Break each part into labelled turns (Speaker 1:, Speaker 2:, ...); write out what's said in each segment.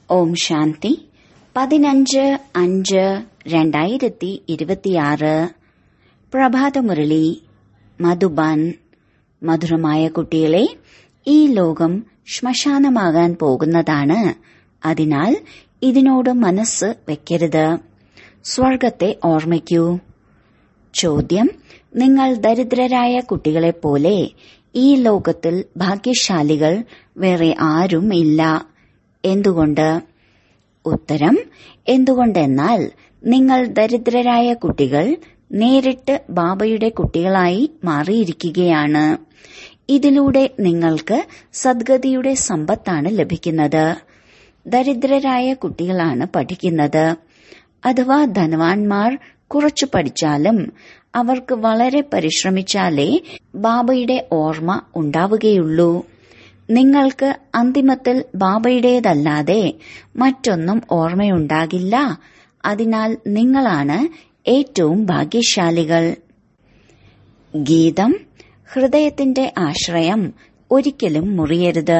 Speaker 1: ഓം ശാന്തി പതിനഞ്ച് അഞ്ച് രണ്ടായിരത്തി ഇരുപത്തിയാറ് പ്രഭാതമുരളി മധുബാൻ മധുരമായ കുട്ടികളെ ഈ ലോകം ശ്മശാനമാകാൻ പോകുന്നതാണ് അതിനാൽ ഇതിനോട് മനസ്സ് വെക്കരുത് സ്വർഗത്തെ ഓർമ്മിക്കൂ ചോദ്യം നിങ്ങൾ ദരിദ്രരായ കുട്ടികളെപ്പോലെ ഈ ലോകത്തിൽ ഭാഗ്യശാലികൾ വേറെ ആരും ഇല്ല എന്തുകൊണ്ട് ഉത്തരം എന്തുകൊണ്ടെന്നാൽ നിങ്ങൾ ദരിദ്രരായ കുട്ടികൾ നേരിട്ട് ബാബയുടെ കുട്ടികളായി മാറിയിരിക്കുകയാണ് ഇതിലൂടെ നിങ്ങൾക്ക് സദ്ഗതിയുടെ സമ്പത്താണ് ലഭിക്കുന്നത് ദരിദ്രരായ കുട്ടികളാണ് പഠിക്കുന്നത് അഥവാ ധനവാന്മാർ കുറച്ചു പഠിച്ചാലും അവർക്ക് വളരെ പരിശ്രമിച്ചാലേ ബാബയുടെ ഓർമ്മ ഉണ്ടാവുകയുള്ളൂ നിങ്ങൾക്ക് അന്തിമത്തിൽ ബാബയുടേതല്ലാതെ മറ്റൊന്നും ഓർമ്മയുണ്ടാകില്ല അതിനാൽ നിങ്ങളാണ് ഏറ്റവും ഭാഗ്യശാലികൾ ഗീതം ഹൃദയത്തിന്റെ ആശ്രയം ഒരിക്കലും മുറിയരുത്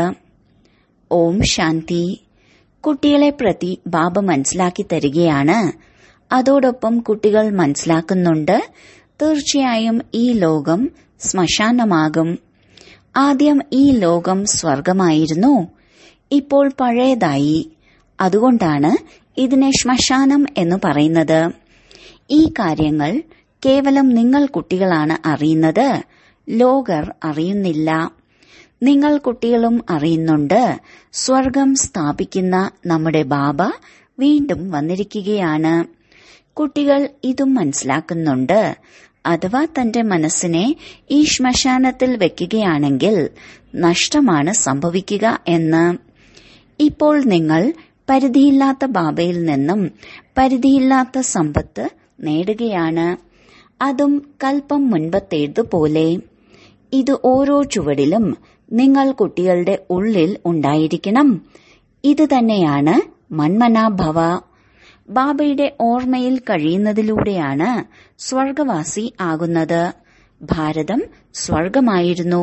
Speaker 1: ഓം ശാന്തി കുട്ടികളെ പ്രതി ബാബ മനസ്സിലാക്കി തരികയാണ് അതോടൊപ്പം കുട്ടികൾ മനസ്സിലാക്കുന്നുണ്ട് തീർച്ചയായും ഈ ലോകം ശ്മശാനമാകും ആദ്യം ഈ ലോകം സ്വർഗമായിരുന്നു ഇപ്പോൾ പഴയതായി അതുകൊണ്ടാണ് ഇതിനെ ശ്മശാനം എന്ന് പറയുന്നത് ഈ കാര്യങ്ങൾ കേവലം നിങ്ങൾ കുട്ടികളാണ് അറിയുന്നത് ലോകർ അറിയുന്നില്ല നിങ്ങൾ കുട്ടികളും അറിയുന്നുണ്ട് സ്വർഗം സ്ഥാപിക്കുന്ന നമ്മുടെ ബാബ വീണ്ടും വന്നിരിക്കുകയാണ് കുട്ടികൾ ഇതും മനസ്സിലാക്കുന്നുണ്ട് അഥവാ തന്റെ മനസ്സിനെ ഈ ശ്മശാനത്തിൽ വെക്കുകയാണെങ്കിൽ നഷ്ടമാണ് സംഭവിക്കുക എന്ന് ഇപ്പോൾ നിങ്ങൾ പരിധിയില്ലാത്ത ബാബയിൽ നിന്നും പരിധിയില്ലാത്ത സമ്പത്ത് നേടുകയാണ് അതും കൽപ്പം മുൻപത്തേതുപോലെ ഇത് ഓരോ ചുവടിലും നിങ്ങൾ കുട്ടികളുടെ ഉള്ളിൽ ഉണ്ടായിരിക്കണം ഇത് തന്നെയാണ് മന്മനാഭവ ബാബയുടെ ഓർമ്മയിൽ കഴിയുന്നതിലൂടെയാണ് സ്വർഗവാസി ആകുന്നത് ഭാരതം സ്വർഗമായിരുന്നു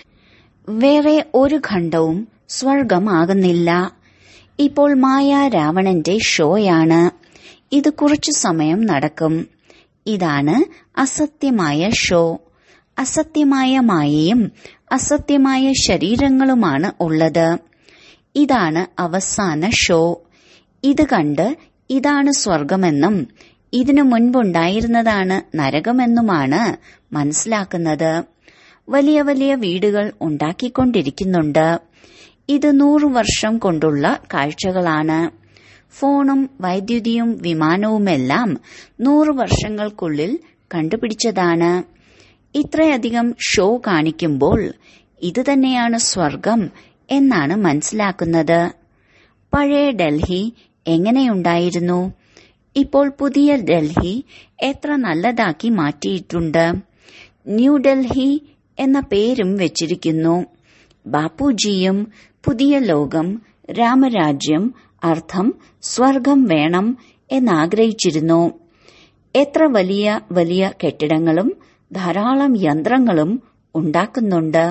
Speaker 1: വേറെ ഒരു ഖണ്ഡവും സ്വർഗമാകുന്നില്ല ഇപ്പോൾ മായ രാവണന്റെ ഷോയാണ് ഇത് കുറച്ചു സമയം നടക്കും ഇതാണ് അസത്യമായ ഷോ അസത്യമായ മായയും അസത്യമായ ശരീരങ്ങളുമാണ് ഉള്ളത് ഇതാണ് അവസാന ഷോ ഇത് കണ്ട് ഇതാണ് സ്വർഗമെന്നും ഇതിനു മുൻപുണ്ടായിരുന്നതാണ് നരകമെന്നുമാണ് മനസ്സിലാക്കുന്നത് വലിയ വലിയ വീടുകൾ ഉണ്ടാക്കിക്കൊണ്ടിരിക്കുന്നുണ്ട് ഇത് നൂറു വർഷം കൊണ്ടുള്ള കാഴ്ചകളാണ് ഫോണും വൈദ്യുതിയും വിമാനവുമെല്ലാം നൂറു വർഷങ്ങൾക്കുള്ളിൽ കണ്ടുപിടിച്ചതാണ് ഇത്രയധികം ഷോ കാണിക്കുമ്പോൾ ഇത് തന്നെയാണ് സ്വർഗം എന്നാണ് മനസ്സിലാക്കുന്നത് പഴയ ഡൽഹി എങ്ങനെയുണ്ടായിരുന്നു ഇപ്പോൾ പുതിയ ഡൽഹി എത്ര നല്ലതാക്കി മാറ്റിയിട്ടുണ്ട് ന്യൂഡൽഹി എന്ന പേരും വെച്ചിരിക്കുന്നു ബാപ്പുജിയും പുതിയ ലോകം രാമരാജ്യം അർത്ഥം സ്വർഗം വേണം എന്നാഗ്രഹിച്ചിരുന്നു എത്ര വലിയ വലിയ കെട്ടിടങ്ങളും ധാരാളം യന്ത്രങ്ങളും ഉണ്ടാക്കുന്നുണ്ട്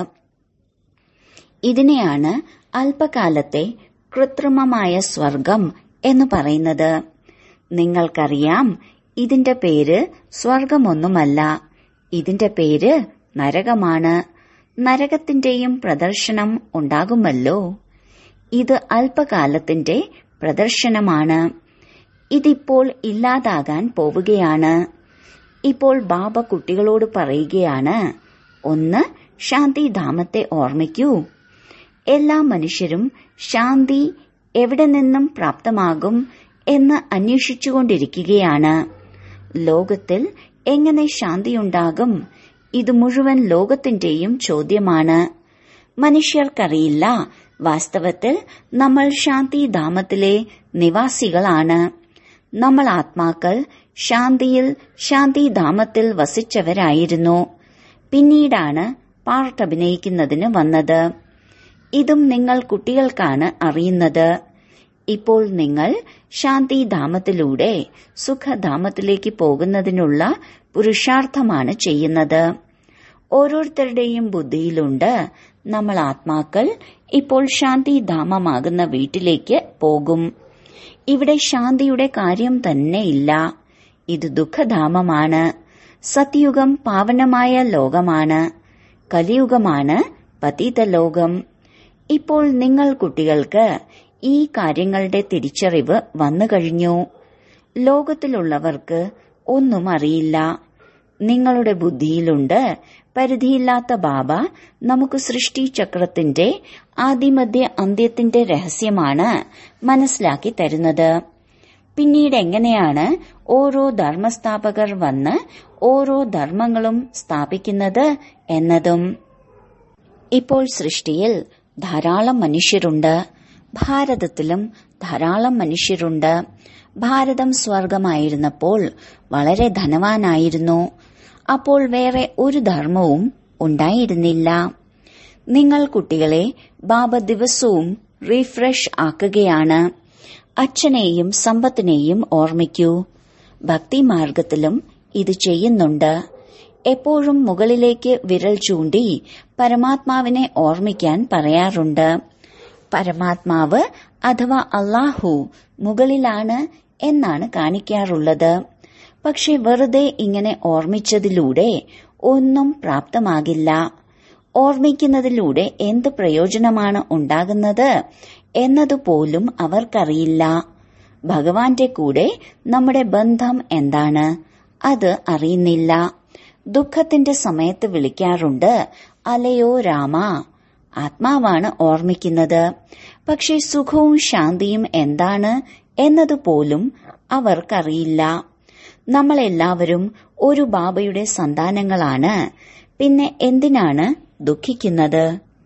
Speaker 1: ഇതിനെയാണ് അല്പകാലത്തെ കൃത്രിമമായ സ്വർഗം എന്ന് പറയുന്നത് നിങ്ങൾക്കറിയാം ഇതിന്റെ പേര് സ്വർഗമൊന്നുമല്ല ഇതിന്റെ പേര് നരകമാണ് നരകത്തിന്റെയും പ്രദർശനം ഉണ്ടാകുമല്ലോ ഇത് അല്പകാലത്തിന്റെ പ്രദർശനമാണ് ഇതിപ്പോൾ ഇല്ലാതാകാൻ പോവുകയാണ് ഇപ്പോൾ ബാബ കുട്ടികളോട് പറയുകയാണ് ഒന്ന് ശാന്തിധാമത്തെ ഓർമ്മിക്കൂ എല്ലാ മനുഷ്യരും ശാന്തി എവിടെ നിന്നും പ്രാപ്തമാകും എന്ന് അന്വേഷിച്ചുകൊണ്ടിരിക്കുകയാണ് ലോകത്തിൽ എങ്ങനെ ശാന്തിയുണ്ടാകും ഇത് മുഴുവൻ ലോകത്തിന്റെയും ചോദ്യമാണ് മനുഷ്യർക്കറിയില്ല വാസ്തവത്തിൽ നമ്മൾ ശാന്തിധാമത്തിലെ നിവാസികളാണ് നമ്മൾ ആത്മാക്കൾ ശാന്തിയിൽ ശാന്തിധാമത്തിൽ വസിച്ചവരായിരുന്നു പിന്നീടാണ് പാർട്ടഭിനയിക്കുന്നതിന് വന്നത് ഇതും നിങ്ങൾ കുട്ടികൾക്കാണ് അറിയുന്നത് ഇപ്പോൾ നിങ്ങൾ ശാന്തിധാമത്തിലൂടെ സുഖധാമത്തിലേക്ക് പോകുന്നതിനുള്ള പുരുഷാർത്ഥമാണ് ചെയ്യുന്നത് ഓരോരുത്തരുടെയും ബുദ്ധിയിലുണ്ട് നമ്മൾ ആത്മാക്കൾ ഇപ്പോൾ ശാന്തിധാമമാകുന്ന വീട്ടിലേക്ക് പോകും ഇവിടെ ശാന്തിയുടെ കാര്യം തന്നെ ഇല്ല ഇത് ദുഃഖധാമമാണ് സത്യുഗം പാവനമായ ലോകമാണ് കലിയുഗമാണ് പതിത ലോകം ഇപ്പോൾ നിങ്ങൾ കുട്ടികൾക്ക് ഈ കാര്യങ്ങളുടെ തിരിച്ചറിവ് വന്നു കഴിഞ്ഞു ലോകത്തിലുള്ളവർക്ക് ഒന്നും അറിയില്ല നിങ്ങളുടെ ബുദ്ധിയിലുണ്ട് പരിധിയില്ലാത്ത ബാബ നമുക്ക് സൃഷ്ടിചക്രത്തിന്റെ ആദിമധ്യ അന്ത്യത്തിന്റെ രഹസ്യമാണ് മനസ്സിലാക്കി തരുന്നത് പിന്നീട് എങ്ങനെയാണ് ഓരോ ധർമ്മസ്ഥാപകർ വന്ന് ഓരോ ധർമ്മങ്ങളും സ്ഥാപിക്കുന്നത് എന്നതും ഇപ്പോൾ സൃഷ്ടിയിൽ ധാരാളം മനുഷ്യരുണ്ട് ഭാരതത്തിലും ധാരാളം മനുഷ്യരുണ്ട് ഭാരതം സ്വർഗമായിരുന്നപ്പോൾ വളരെ ധനവാനായിരുന്നു അപ്പോൾ വേറെ ഒരു ധർമ്മവും ഉണ്ടായിരുന്നില്ല നിങ്ങൾ കുട്ടികളെ ബാബ ദിവസവും റീഫ്രഷ് ആക്കുകയാണ് അച്ഛനെയും സമ്പത്തിനെയും ഓർമ്മിക്കൂ ഭക്തിമാർഗത്തിലും ഇത് ചെയ്യുന്നുണ്ട് എപ്പോഴും മുകളിലേക്ക് വിരൽ ചൂണ്ടി പരമാത്മാവിനെ ഓർമ്മിക്കാൻ പറയാറുണ്ട് പരമാത്മാവ് അഥവാ അള്ളാഹു മുകളിലാണ് എന്നാണ് കാണിക്കാറുള്ളത് പക്ഷെ വെറുതെ ഇങ്ങനെ ഓർമ്മിച്ചതിലൂടെ ഒന്നും പ്രാപ്തമാകില്ല ഓർമ്മിക്കുന്നതിലൂടെ എന്ത് പ്രയോജനമാണ് ഉണ്ടാകുന്നത് എന്നതുപോലും അവർക്കറിയില്ല ഭഗവാന്റെ കൂടെ നമ്മുടെ ബന്ധം എന്താണ് അത് അറിയുന്നില്ല ദുഃഖത്തിന്റെ സമയത്ത് വിളിക്കാറുണ്ട് അലയോ രാമ ആത്മാവാണ് ഓർമ്മിക്കുന്നത് പക്ഷെ സുഖവും ശാന്തിയും എന്താണ് എന്നതുപോലും അവർക്കറിയില്ല നമ്മളെല്ലാവരും ഒരു ബാബയുടെ സന്താനങ്ങളാണ് പിന്നെ എന്തിനാണ് ദുഃഖിക്കുന്നത്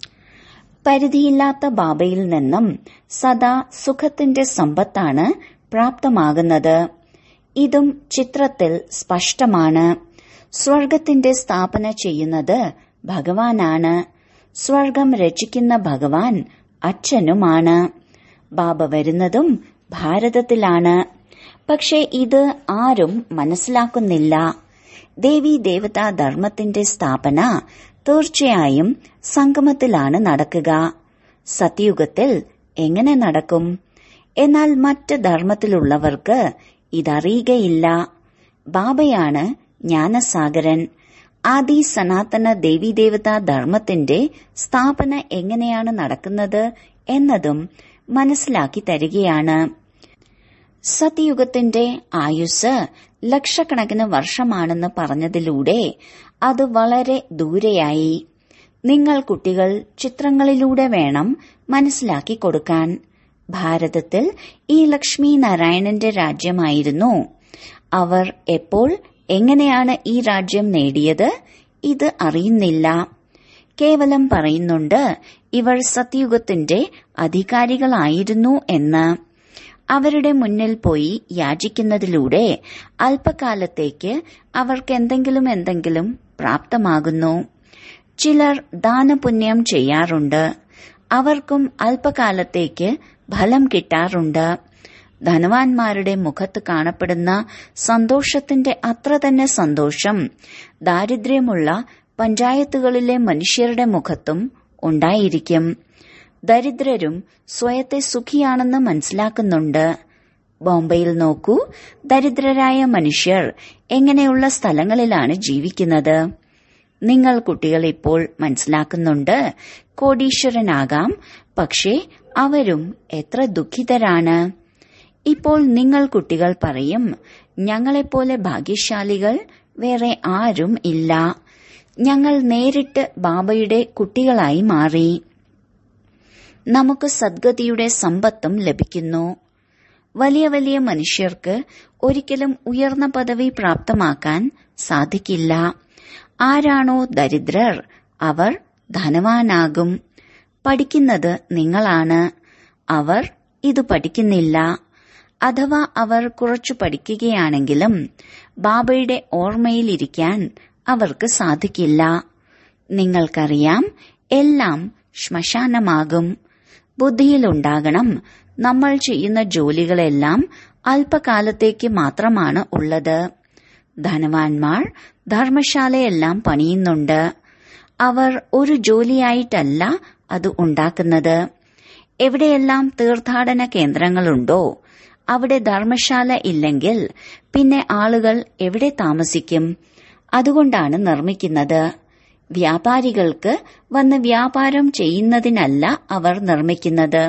Speaker 1: പരിധിയില്ലാത്ത ബാബയിൽ നിന്നും സദാ സുഖത്തിന്റെ സമ്പത്താണ് പ്രാപ്തമാകുന്നത് ഇതും ചിത്രത്തിൽ സ്പഷ്ടമാണ് സ്വർഗത്തിന്റെ സ്ഥാപന ചെയ്യുന്നത് ഭഗവാനാണ് സ്വർഗം രചിക്കുന്ന ഭഗവാൻ അച്ഛനുമാണ് ബാബ വരുന്നതും ഭാരതത്തിലാണ് പക്ഷെ ഇത് ആരും മനസ്സിലാക്കുന്നില്ല ദേവി ദേവതാ ധർമ്മത്തിന്റെ സ്ഥാപന തീർച്ചയായും സംഗമത്തിലാണ് നടക്കുക സത്യുഗത്തിൽ എങ്ങനെ നടക്കും എന്നാൽ മറ്റ് ധർമ്മത്തിലുള്ളവർക്ക് ഇതറിയുകയില്ല ബാബയാണ് ജ്ഞാനസാഗരൻ ആദി സനാതന ദേവീദേവതാ ധർമ്മത്തിന്റെ സ്ഥാപന എങ്ങനെയാണ് നടക്കുന്നത് എന്നതും മനസ്സിലാക്കി തരികയാണ് സത്യയുഗത്തിന്റെ ആയുസ് ലക്ഷക്കണക്കിന് വർഷമാണെന്ന് പറഞ്ഞതിലൂടെ അത് വളരെ ദൂരെയായി നിങ്ങൾ കുട്ടികൾ ചിത്രങ്ങളിലൂടെ വേണം മനസ്സിലാക്കി കൊടുക്കാൻ ഭാരതത്തിൽ ഈ ലക്ഷ്മി നാരായണന്റെ രാജ്യമായിരുന്നു അവർ എപ്പോൾ എങ്ങനെയാണ് ഈ രാജ്യം നേടിയത് ഇത് അറിയുന്നില്ല കേവലം പറയുന്നുണ്ട് ഇവർ സത്യുഗത്തിന്റെ അധികാരികളായിരുന്നു എന്ന് അവരുടെ മുന്നിൽ പോയി യാചിക്കുന്നതിലൂടെ അല്പകാലത്തേക്ക് അവർക്ക് എന്തെങ്കിലും എന്തെങ്കിലും പ്രാപ്തമാകുന്നു ചിലർ ദാനപുണ്യം ചെയ്യാറുണ്ട് അവർക്കും അല്പകാലത്തേക്ക് ഫലം കിട്ടാറുണ്ട് ധനവാന്മാരുടെ മുഖത്ത് കാണപ്പെടുന്ന സന്തോഷത്തിന്റെ അത്ര തന്നെ സന്തോഷം ദാരിദ്ര്യമുള്ള പഞ്ചായത്തുകളിലെ മനുഷ്യരുടെ മുഖത്തും ഉണ്ടായിരിക്കും ദരിദ്രരും സ്വയത്തെ സുഖിയാണെന്ന് മനസ്സിലാക്കുന്നുണ്ട് ബോംബെയിൽ നോക്കൂ ദരിദ്രരായ മനുഷ്യർ എങ്ങനെയുള്ള സ്ഥലങ്ങളിലാണ് ജീവിക്കുന്നത് നിങ്ങൾ കുട്ടികൾ ഇപ്പോൾ മനസ്സിലാക്കുന്നുണ്ട് കോടീശ്വരനാകാം പക്ഷേ അവരും എത്ര ദുഃഖിതരാണ് ഇപ്പോൾ നിങ്ങൾ കുട്ടികൾ പറയും ഞങ്ങളെപ്പോലെ ഭാഗ്യശാലികൾ വേറെ ആരും ഇല്ല ഞങ്ങൾ നേരിട്ട് ബാബയുടെ കുട്ടികളായി മാറി നമുക്ക് സദ്ഗതിയുടെ സമ്പത്തും ലഭിക്കുന്നു വലിയ വലിയ മനുഷ്യർക്ക് ഒരിക്കലും ഉയർന്ന പദവി പ്രാപ്തമാക്കാൻ സാധിക്കില്ല ആരാണോ ദരിദ്രർ അവർ ധനവാനാകും പഠിക്കുന്നത് നിങ്ങളാണ് അവർ ഇത് പഠിക്കുന്നില്ല അഥവാ അവർ കുറച്ചു പഠിക്കുകയാണെങ്കിലും ബാബയുടെ ഓർമ്മയിലിരിക്കാൻ അവർക്ക് സാധിക്കില്ല നിങ്ങൾക്കറിയാം എല്ലാം ശ്മശാനമാകും ബുദ്ധിയിലുണ്ടാകണം നമ്മൾ ചെയ്യുന്ന ജോലികളെല്ലാം അല്പകാലത്തേക്ക് മാത്രമാണ് ഉള്ളത് ധനവാന്മാർ ധർമ്മശാലയെല്ലാം പണിയുന്നുണ്ട് അവർ ഒരു ജോലിയായിട്ടല്ല അത് ഉണ്ടാക്കുന്നത് എവിടെയെല്ലാം തീർത്ഥാടന കേന്ദ്രങ്ങളുണ്ടോ അവിടെ ധർമ്മശാല ഇല്ലെങ്കിൽ പിന്നെ ആളുകൾ എവിടെ താമസിക്കും അതുകൊണ്ടാണ് നിർമ്മിക്കുന്നത് വ്യാപാരികൾക്ക് വന്ന് വ്യാപാരം ചെയ്യുന്നതിനല്ല അവർ നിർമ്മിക്കുന്നത്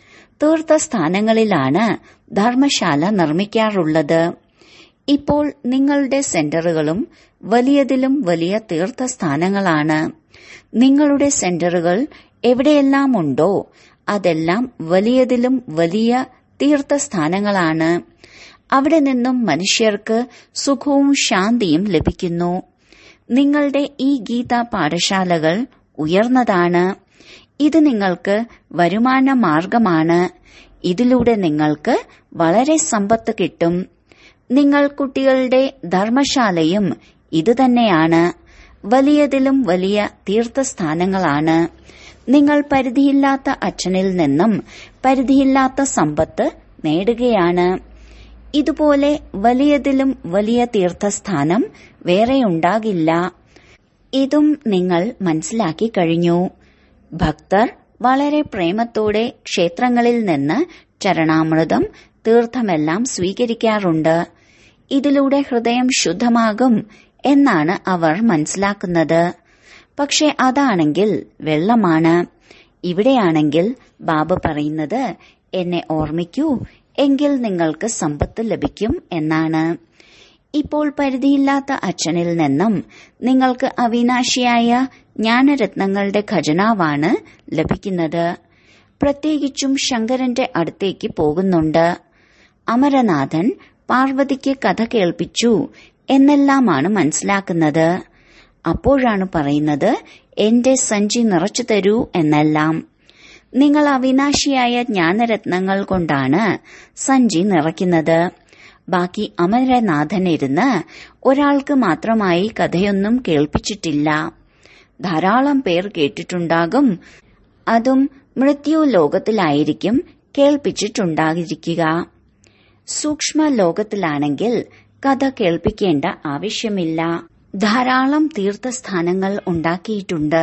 Speaker 1: തീർത്ഥസ്ഥാനങ്ങളിലാണ് ധർമ്മശാല നിർമ്മിക്കാറുള്ളത് ഇപ്പോൾ നിങ്ങളുടെ സെന്ററുകളും വലിയതിലും വലിയ തീർത്ഥസ്ഥാനങ്ങളാണ് നിങ്ങളുടെ സെന്ററുകൾ എവിടെയെല്ലാം ഉണ്ടോ അതെല്ലാം വലിയതിലും വലിയ തീർത്ഥസ്ഥാനങ്ങളാണ് അവിടെ നിന്നും മനുഷ്യർക്ക് സുഖവും ശാന്തിയും ലഭിക്കുന്നു നിങ്ങളുടെ ഈ ഗീത പാഠശാലകൾ ഉയർന്നതാണ് ഇത് നിങ്ങൾക്ക് വരുമാന മാർഗമാണ് ഇതിലൂടെ നിങ്ങൾക്ക് വളരെ സമ്പത്ത് കിട്ടും നിങ്ങൾ കുട്ടികളുടെ ധർമ്മശാലയും ഇതുതന്നെയാണ് വലിയതിലും വലിയ തീർത്ഥസ്ഥാനങ്ങളാണ് നിങ്ങൾ പരിധിയില്ലാത്ത അച്ഛനിൽ നിന്നും പരിധിയില്ലാത്ത സമ്പത്ത് നേടുകയാണ് ഇതുപോലെ വലിയതിലും വലിയ തീർത്ഥസ്ഥാനം വേറെയുണ്ടാകില്ല ഇതും നിങ്ങൾ മനസ്സിലാക്കി കഴിഞ്ഞു ഭക്തർ വളരെ പ്രേമത്തോടെ ക്ഷേത്രങ്ങളിൽ നിന്ന് ചരണാമൃതം തീർത്ഥമെല്ലാം സ്വീകരിക്കാറുണ്ട് ഇതിലൂടെ ഹൃദയം ശുദ്ധമാകും എന്നാണ് അവർ മനസ്സിലാക്കുന്നത് പക്ഷെ അതാണെങ്കിൽ വെള്ളമാണ് ഇവിടെയാണെങ്കിൽ ബാബ പറയുന്നത് എന്നെ ഓർമ്മിക്കൂ എങ്കിൽ നിങ്ങൾക്ക് സമ്പത്ത് ലഭിക്കും എന്നാണ് ഇപ്പോൾ പരിധിയില്ലാത്ത അച്ഛനിൽ നിന്നും നിങ്ങൾക്ക് അവിനാശിയായ ജ്ഞാനരത്നങ്ങളുടെ ഖജനാവാണ് ലഭിക്കുന്നത് പ്രത്യേകിച്ചും ശങ്കരന്റെ അടുത്തേക്ക് പോകുന്നുണ്ട് അമരനാഥൻ പാർവതിക്ക് കഥ കേൾപ്പിച്ചു എന്നെല്ലാമാണ് മനസ്സിലാക്കുന്നത് അപ്പോഴാണ് പറയുന്നത് എന്റെ സഞ്ചി നിറച്ചു തരൂ എന്നെല്ലാം നിങ്ങൾ അവിനാശിയായ ജ്ഞാനരത്നങ്ങൾ കൊണ്ടാണ് സഞ്ചി നിറയ്ക്കുന്നത് ബാക്കി അമരനാഥൻ ഇരുന്ന് ഒരാൾക്ക് മാത്രമായി കഥയൊന്നും കേൾപ്പിച്ചിട്ടില്ല ധാരാളം പേർ കേട്ടിട്ടുണ്ടാകും അതും മൃത്യു ലോകത്തിലായിരിക്കും കേൾപ്പിച്ചിട്ടുണ്ടായിരിക്കുക സൂക്ഷ്മ ലോകത്തിലാണെങ്കിൽ കഥ കേൾപ്പിക്കേണ്ട ആവശ്യമില്ല ധാരാളം തീർത്ഥസ്ഥാനങ്ങൾ ഉണ്ടാക്കിയിട്ടുണ്ട്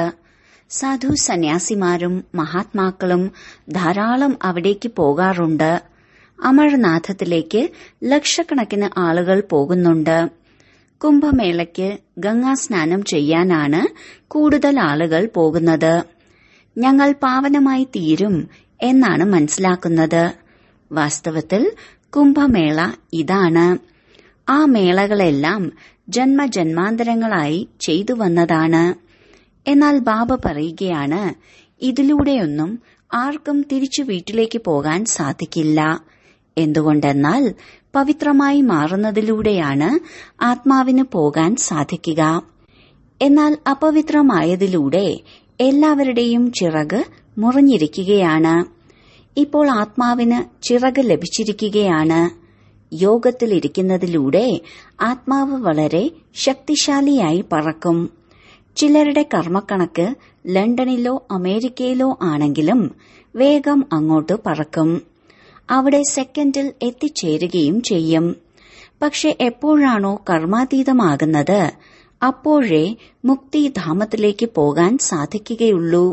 Speaker 1: സാധു സന്യാസിമാരും മഹാത്മാക്കളും ധാരാളം അവിടേക്ക് പോകാറുണ്ട് അമർനാഥത്തിലേക്ക് ലക്ഷക്കണക്കിന് ആളുകൾ പോകുന്നുണ്ട് കുംഭമേളയ്ക്ക് ഗംഗാസ്നാനം ചെയ്യാനാണ് കൂടുതൽ ആളുകൾ പോകുന്നത് ഞങ്ങൾ പാവനമായി തീരും എന്നാണ് മനസ്സിലാക്കുന്നത് വാസ്തവത്തിൽ കുംഭമേള ഇതാണ് ആ മേളകളെല്ലാം ജന്മജന്മാന്തരങ്ങളായി ചെയ്തു വന്നതാണ് എന്നാൽ ബാബ പറയുകയാണ് ഇതിലൂടെയൊന്നും ആർക്കും തിരിച്ചു വീട്ടിലേക്ക് പോകാൻ സാധിക്കില്ല എന്തുകൊണ്ടെന്നാൽ പവിത്രമായി മാറുന്നതിലൂടെയാണ് ആത്മാവിന് പോകാൻ സാധിക്കുക എന്നാൽ അപവിത്രമായതിലൂടെ എല്ലാവരുടെയും ചിറക് മുറിഞ്ഞിരിക്കുകയാണ് ഇപ്പോൾ ആത്മാവിന് ചിറക് ലഭിച്ചിരിക്കുകയാണ് യോഗത്തിലിരിക്കുന്നതിലൂടെ ആത്മാവ് വളരെ ശക്തിശാലിയായി പറക്കും ചിലരുടെ കർമ്മക്കണക്ക് ലണ്ടനിലോ അമേരിക്കയിലോ ആണെങ്കിലും വേഗം അങ്ങോട്ട് പറക്കും അവിടെ സെക്കൻഡിൽ എത്തിച്ചേരുകയും ചെയ്യും പക്ഷെ എപ്പോഴാണോ കർമാതീതമാകുന്നത് അപ്പോഴേ മുക്തിധാമത്തിലേക്ക് പോകാൻ സാധിക്കുകയുള്ളൂ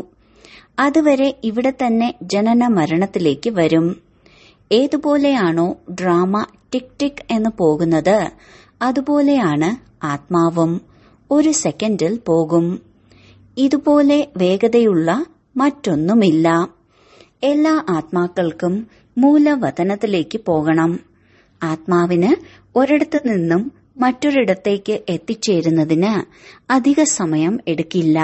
Speaker 1: അതുവരെ ഇവിടെ തന്നെ ജനന മരണത്തിലേക്ക് വരും ഏതുപോലെയാണോ ഡ്രാമ ടിക് ടിക് എന്ന് പോകുന്നത് അതുപോലെയാണ് ആത്മാവും ഒരു സെക്കൻഡിൽ പോകും ഇതുപോലെ വേഗതയുള്ള മറ്റൊന്നുമില്ല എല്ലാ ആത്മാക്കൾക്കും മൂലവതനത്തിലേക്ക് പോകണം ആത്മാവിന് ഒരിടത്തു നിന്നും മറ്റൊരിടത്തേക്ക് എത്തിച്ചേരുന്നതിന് അധിക സമയം എടുക്കില്ല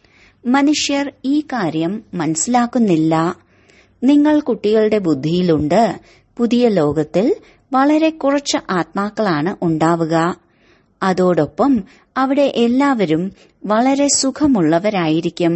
Speaker 1: മനുഷ്യർ ഈ കാര്യം മനസ്സിലാക്കുന്നില്ല നിങ്ങൾ കുട്ടികളുടെ ബുദ്ധിയിലുണ്ട് പുതിയ ലോകത്തിൽ വളരെ കുറച്ച് ആത്മാക്കളാണ് ഉണ്ടാവുക അതോടൊപ്പം അവിടെ എല്ലാവരും വളരെ സുഖമുള്ളവരായിരിക്കും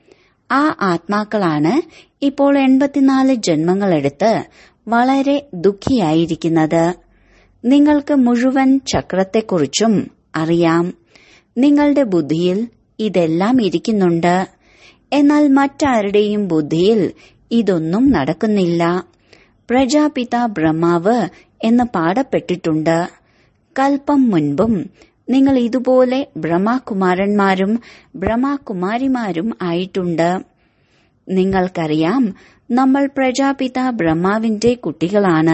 Speaker 1: ആ ആത്മാക്കളാണ് ഇപ്പോൾ എൺപത്തിനാല് ജന്മങ്ങളെടുത്ത് വളരെ ദുഃഖിയായിരിക്കുന്നത് നിങ്ങൾക്ക് മുഴുവൻ ചക്രത്തെക്കുറിച്ചും അറിയാം നിങ്ങളുടെ ബുദ്ധിയിൽ ഇതെല്ലാം ഇരിക്കുന്നുണ്ട് എന്നാൽ മറ്റാരുടെയും ബുദ്ധിയിൽ ഇതൊന്നും നടക്കുന്നില്ല പ്രജാപിത ബ്രഹ്മാവ് എന്ന് പാടപ്പെട്ടിട്ടുണ്ട് കൽപ്പം മുൻപും നിങ്ങൾ ഇതുപോലെ ബ്രഹ്മകുമാരന്മാരും ബ്രഹ്മകുമാരിമാരും ആയിട്ടുണ്ട് നിങ്ങൾക്കറിയാം നമ്മൾ പ്രജാപിത ബ്രഹ്മാവിന്റെ കുട്ടികളാണ്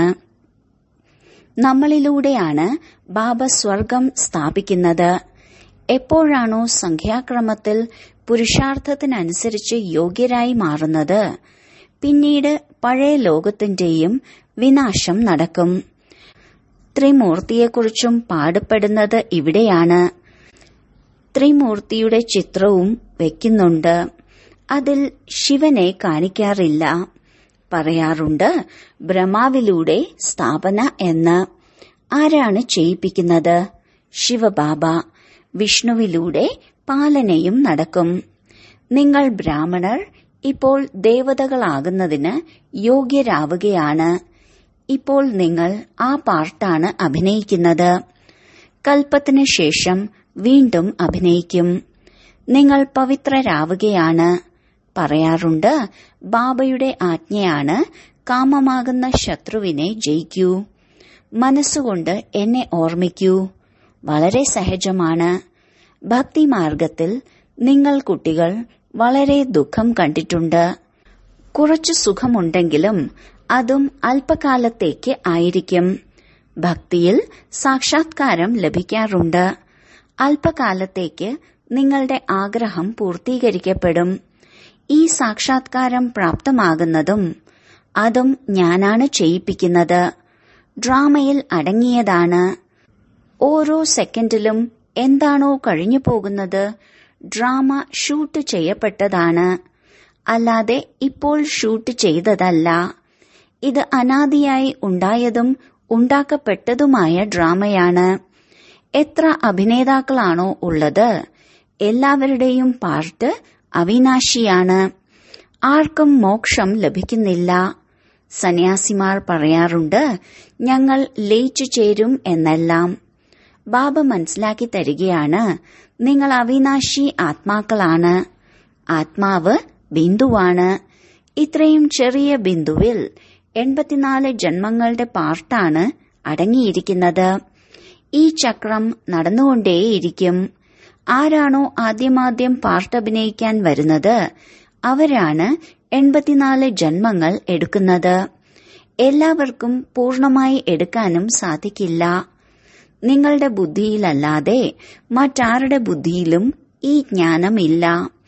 Speaker 1: നമ്മളിലൂടെയാണ് ബാബ സ്വർഗം സ്ഥാപിക്കുന്നത് എപ്പോഴാണോ സംഖ്യാക്രമത്തിൽ പുരുഷാർത്ഥത്തിനനുസരിച്ച് യോഗ്യരായി മാറുന്നത് പിന്നീട് പഴയ ലോകത്തിന്റെയും വിനാശം നടക്കും ത്രിമൂർത്തിയെക്കുറിച്ചും പാടുപെടുന്നത് ഇവിടെയാണ് ത്രിമൂർത്തിയുടെ ചിത്രവും വെക്കുന്നുണ്ട് അതിൽ ശിവനെ കാണിക്കാറില്ല പറയാറുണ്ട് ബ്രഹ്മാവിലൂടെ സ്ഥാപന എന്ന് ആരാണ് ചെയ്യിപ്പിക്കുന്നത് ശിവബാബ വിഷ്ണുവിലൂടെ പാലനയും നടക്കും നിങ്ങൾ ബ്രാഹ്മണർ ഇപ്പോൾ ദേവതകളാകുന്നതിന് യോഗ്യരാവുകയാണ് ഇപ്പോൾ നിങ്ങൾ ആ പാർട്ടാണ് അഭിനയിക്കുന്നത് കൽപ്പത്തിനു ശേഷം വീണ്ടും അഭിനയിക്കും നിങ്ങൾ പവിത്രരാവുകയാണ് പറയാറുണ്ട് ബാബയുടെ ആജ്ഞയാണ് കാമമാകുന്ന ശത്രുവിനെ ജയിക്കൂ മനസ്സുകൊണ്ട് എന്നെ ഓർമ്മിക്കൂ വളരെ സഹജമാണ് ഭക്തിമാർഗത്തിൽ നിങ്ങൾ കുട്ടികൾ വളരെ ദുഃഖം കണ്ടിട്ടുണ്ട് കുറച്ചു സുഖമുണ്ടെങ്കിലും അതും അല്പകാലത്തേക്ക് ആയിരിക്കും ഭക്തിയിൽ സാക്ഷാത്കാരം ലഭിക്കാറുണ്ട് അല്പകാലത്തേക്ക് നിങ്ങളുടെ ആഗ്രഹം പൂർത്തീകരിക്കപ്പെടും ഈ സാക്ഷാത്കാരം പ്രാപ്തമാകുന്നതും അതും ഞാനാണ് ചെയ്യിപ്പിക്കുന്നത് ഡ്രാമയിൽ അടങ്ങിയതാണ് ഓരോ സെക്കൻഡിലും എന്താണോ കഴിഞ്ഞു പോകുന്നത് ഡ്രാമ ഷൂട്ട് ചെയ്യപ്പെട്ടതാണ് അല്ലാതെ ഇപ്പോൾ ഷൂട്ട് ചെയ്തതല്ല ഇത് അനാദിയായി ഉണ്ടായതും ഉണ്ടാക്കപ്പെട്ടതുമായ ഡ്രാമയാണ് എത്ര അഭിനേതാക്കളാണോ ഉള്ളത് എല്ലാവരുടെയും പാർട്ട് അവിനാശിയാണ് ആർക്കും മോക്ഷം ലഭിക്കുന്നില്ല സന്യാസിമാർ പറയാറുണ്ട് ഞങ്ങൾ ലയിച്ചു ചേരും എന്നെല്ലാം ബാബ മനസ്സിലാക്കി തരികയാണ് നിങ്ങൾ അവിനാശി ആത്മാക്കളാണ് ആത്മാവ് ബിന്ദുവാണ് ഇത്രയും ചെറിയ ബിന്ദുവിൽ എൺപത്തിനാല് ജന്മങ്ങളുടെ പാർട്ടാണ് അടങ്ങിയിരിക്കുന്നത് ഈ ചക്രം നടന്നുകൊണ്ടേയിരിക്കും ആരാണോ ആദ്യമാദ്യം പാർട്ട് അഭിനയിക്കാൻ വരുന്നത് അവരാണ് എൺപത്തിനാല് ജന്മങ്ങൾ എടുക്കുന്നത് എല്ലാവർക്കും പൂർണമായി എടുക്കാനും സാധിക്കില്ല നിങ്ങളുടെ ബുദ്ധിയിലല്ലാതെ മറ്റാരുടെ ബുദ്ധിയിലും ഈ ജ്ഞാനമില്ല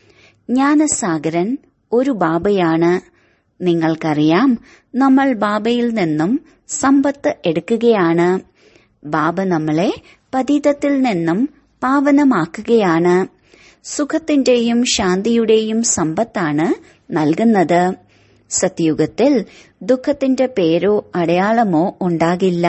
Speaker 1: ജ്ഞാനസാഗരൻ ഒരു ബാബയാണ് നിങ്ങൾക്കറിയാം നമ്മൾ ബാബയിൽ നിന്നും സമ്പത്ത് എടുക്കുകയാണ് ബാബ നമ്മളെ പതീതത്തിൽ നിന്നും പാവനമാക്കുകയാണ് സുഖത്തിന്റെയും ശാന്തിയുടെയും സമ്പത്താണ് നൽകുന്നത് സത്യുഗത്തിൽ ദുഃഖത്തിന്റെ പേരോ അടയാളമോ ഉണ്ടാകില്ല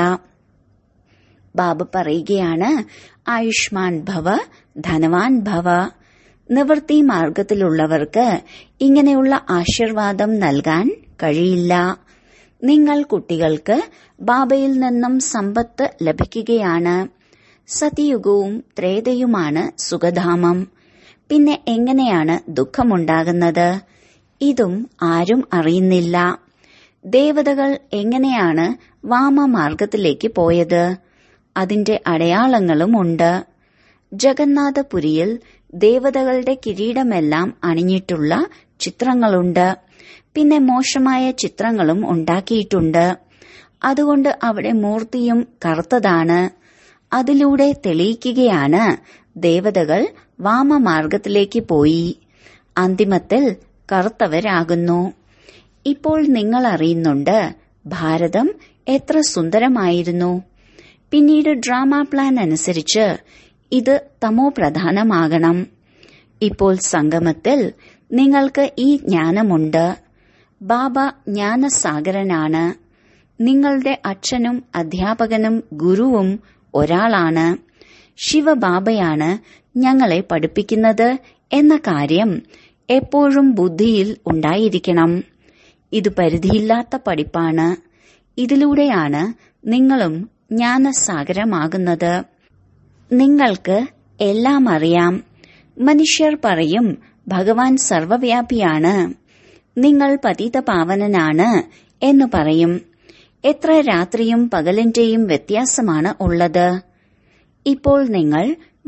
Speaker 1: ബാബ പറയുകയാണ് ആയുഷ്മാൻ ഭവ ധനവാൻ ഭവ നിവൃത്തി മാർഗത്തിലുള്ളവർക്ക് ഇങ്ങനെയുള്ള ആശീർവാദം നൽകാൻ കഴിയില്ല നിങ്ങൾ കുട്ടികൾക്ക് ബാബയിൽ നിന്നും സമ്പത്ത് ലഭിക്കുകയാണ് സതിയുഗവും ത്രേതയുമാണ് സുഖധാമം പിന്നെ എങ്ങനെയാണ് ദുഃഖമുണ്ടാകുന്നത് ഇതും ആരും അറിയുന്നില്ല ദേവതകൾ എങ്ങനെയാണ് വാമമാർഗത്തിലേക്ക് പോയത് അതിന്റെ അടയാളങ്ങളും ഉണ്ട് ജഗന്നാഥപുരിയിൽ ദേവതകളുടെ കിരീടമെല്ലാം അണിഞ്ഞിട്ടുള്ള ചിത്രങ്ങളുണ്ട് പിന്നെ മോശമായ ചിത്രങ്ങളും ഉണ്ടാക്കിയിട്ടുണ്ട് അതുകൊണ്ട് അവിടെ മൂർത്തിയും കറുത്തതാണ് അതിലൂടെ തെളിയിക്കുകയാണ് ദേവതകൾ വാമമാർഗത്തിലേക്ക് പോയി അന്തിമത്തിൽ കറുത്തവരാകുന്നു ഇപ്പോൾ നിങ്ങൾ അറിയുന്നുണ്ട് ഭാരതം എത്ര സുന്ദരമായിരുന്നു പിന്നീട് ഡ്രാമ പ്ലാൻ അനുസരിച്ച് ഇത് തമോ പ്രധാനമാകണം ഇപ്പോൾ സംഗമത്തിൽ നിങ്ങൾക്ക് ഈ ജ്ഞാനമുണ്ട് ബാബ ജ്ഞാനസാഗരനാണ് നിങ്ങളുടെ അച്ഛനും അധ്യാപകനും ഗുരുവും ഒരാളാണ് ശിവബാബയാണ് ഞങ്ങളെ പഠിപ്പിക്കുന്നത് എന്ന കാര്യം എപ്പോഴും ബുദ്ധിയിൽ ഉണ്ടായിരിക്കണം ഇത് പരിധിയില്ലാത്ത പഠിപ്പാണ് ഇതിലൂടെയാണ് നിങ്ങളും ജ്ഞാനസാഗരമാകുന്നത് നിങ്ങൾക്ക് എല്ലാം അറിയാം മനുഷ്യർ പറയും ഭഗവാൻ സർവവ്യാപിയാണ് നിങ്ങൾ പതിതപാവനനാണ് എന്ന് പറയും എത്ര രാത്രിയും പകലിന്റെയും വ്യത്യാസമാണ് ഉള്ളത് ഇപ്പോൾ നിങ്ങൾ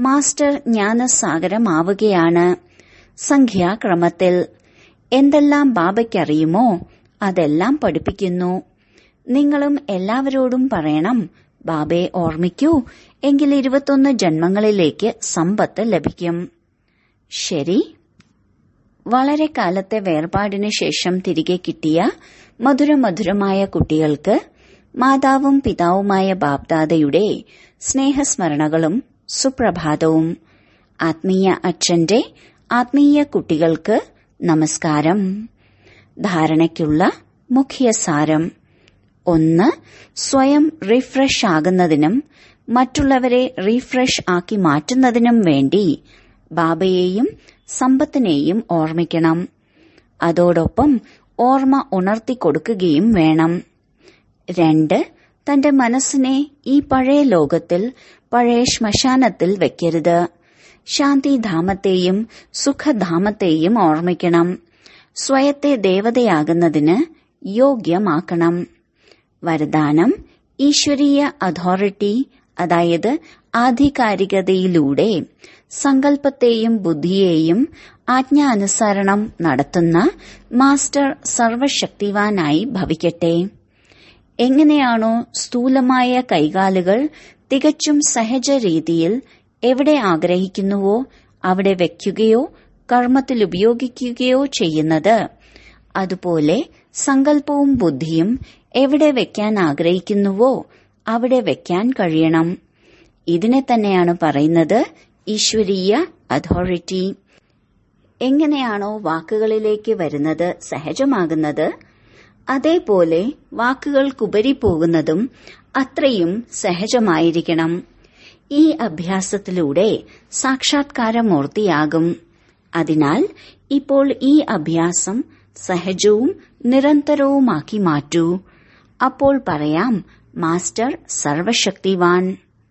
Speaker 1: മാസ്റ്റർ ജ്ഞാനസാഗരമാവുകയാണ് സംഖ്യാക്രമത്തിൽ എന്തെല്ലാം ബാബയ്ക്കറിയുമോ അതെല്ലാം പഠിപ്പിക്കുന്നു നിങ്ങളും എല്ലാവരോടും പറയണം ബാബയെ ഓർമ്മിക്കൂ എങ്കിൽ ഇരുപത്തൊന്ന് ജന്മങ്ങളിലേക്ക് സമ്പത്ത് ലഭിക്കും ശരി വളരെ കാലത്തെ വേർപാടിന് ശേഷം തിരികെ കിട്ടിയ മധുരമധുരമായ കുട്ടികൾക്ക് മാതാവും പിതാവുമായ ബാബ്ദാദയുടെ സ്നേഹസ്മരണകളും സുപ്രഭാതവും ആത്മീയ അച്ഛന്റെ ആത്മീയ കുട്ടികൾക്ക് നമസ്കാരം ധാരണയ്ക്കുള്ള മുഖ്യസാരം ഒന്ന് സ്വയം റീഫ്രഷ് ആകുന്നതിനും മറ്റുള്ളവരെ റീഫ്രഷ് ആക്കി മാറ്റുന്നതിനും വേണ്ടി ബാബയെയും സമ്പത്തിനെയും ഓർമ്മിക്കണം അതോടൊപ്പം ഓർമ്മ ഉണർത്തിക്കൊടുക്കുകയും വേണം രണ്ട് തന്റെ മനസ്സിനെ ഈ പഴയ ലോകത്തിൽ പഴയ ശ്മശാനത്തിൽ വെക്കരുത് ശാന്തിധാമത്തെയും സുഖധാമത്തെയും ഓർമ്മിക്കണം സ്വയത്തെ ദേവതയാകുന്നതിന് യോഗ്യമാക്കണം വരദാനം ഈശ്വരീയ അതോറിറ്റി അതായത് ആധികാരികതയിലൂടെ സങ്കല്പത്തെയും ബുദ്ധിയെയും ആജ്ഞാനുസരണം നടത്തുന്ന മാസ്റ്റർ സർവശക്തിവാനായി ഭവിക്കട്ടെ എങ്ങനെയാണോ സ്ഥൂലമായ കൈകാലുകൾ തികച്ചും സഹജ രീതിയിൽ എവിടെ ആഗ്രഹിക്കുന്നുവോ അവിടെ വയ്ക്കുകയോ കർമ്മത്തിൽ ഉപയോഗിക്കുകയോ ചെയ്യുന്നത് അതുപോലെ സങ്കല്പവും ബുദ്ധിയും എവിടെ വെക്കാൻ ആഗ്രഹിക്കുന്നുവോ അവിടെ വെക്കാൻ കഴിയണം ഇതിനെ തന്നെയാണ് പറയുന്നത് ഈശ്വരീയ അതോറിറ്റി എങ്ങനെയാണോ വാക്കുകളിലേക്ക് വരുന്നത് സഹജമാകുന്നത് അതേപോലെ വാക്കുകൾക്കുപരി പോകുന്നതും അത്രയും സഹജമായിരിക്കണം ഈ അഭ്യാസത്തിലൂടെ സാക്ഷാത്കാരമൂർത്തിയാകും അതിനാൽ ഇപ്പോൾ ഈ അഭ്യാസം സഹജവും നിരന്തരവുമാക്കി മാറ്റൂ അപ്പോൾ പറയാം മാസ്റ്റർ സർവശക്തിവാൻ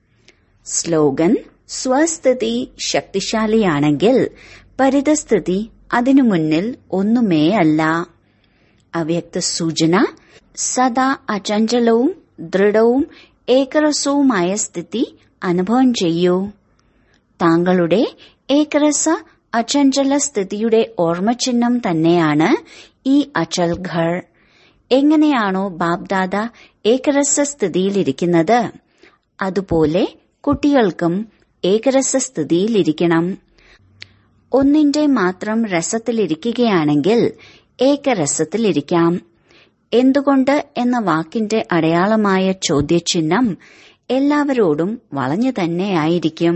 Speaker 1: സ്ലോഗൻ സ്വസ്ഥിതി ശക്തിശാലിയാണെങ്കിൽ പരിതസ്ഥിതി അതിനു മുന്നിൽ ഒന്നുമേ അല്ല അവ്യക്ത സൂചന സദാ അചഞ്ചലവും ദൃഢവും ഏകരസവുമായ സ്ഥിതി അനുഭവം ചെയ്യൂ താങ്കളുടെ ഏകരസ അചഞ്ചല സ്ഥിതിയുടെ ഓർമ്മചിഹ്നം തന്നെയാണ് ഈ അചൽ ഘർ എങ്ങനെയാണോ ബാബ്ദാദ ഏകരസ സ്ഥിതിയിലിരിക്കുന്നത് അതുപോലെ കുട്ടികൾക്കും ഏകരസ സ്ഥിതിയിലിരിക്കണം ഒന്നിന്റെ മാത്രം രസത്തിലിരിക്കുകയാണെങ്കിൽ ഏകരസത്തിലിരിക്കാം എന്തുകൊണ്ട് എന്ന വാക്കിന്റെ അടയാളമായ ചോദ്യചിഹ്നം എല്ലാവരോടും വളഞ്ഞു തന്നെയായിരിക്കും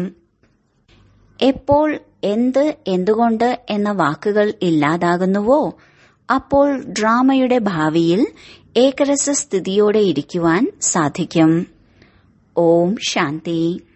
Speaker 1: എപ്പോൾ എന്ത് എന്തുകൊണ്ട് എന്ന വാക്കുകൾ ഇല്ലാതാകുന്നുവോ അപ്പോൾ ഡ്രാമയുടെ ഭാവിയിൽ ഏകരസ സ്ഥിതിയോടെ ഇരിക്കുവാൻ സാധിക്കും ഓം ശാന്തി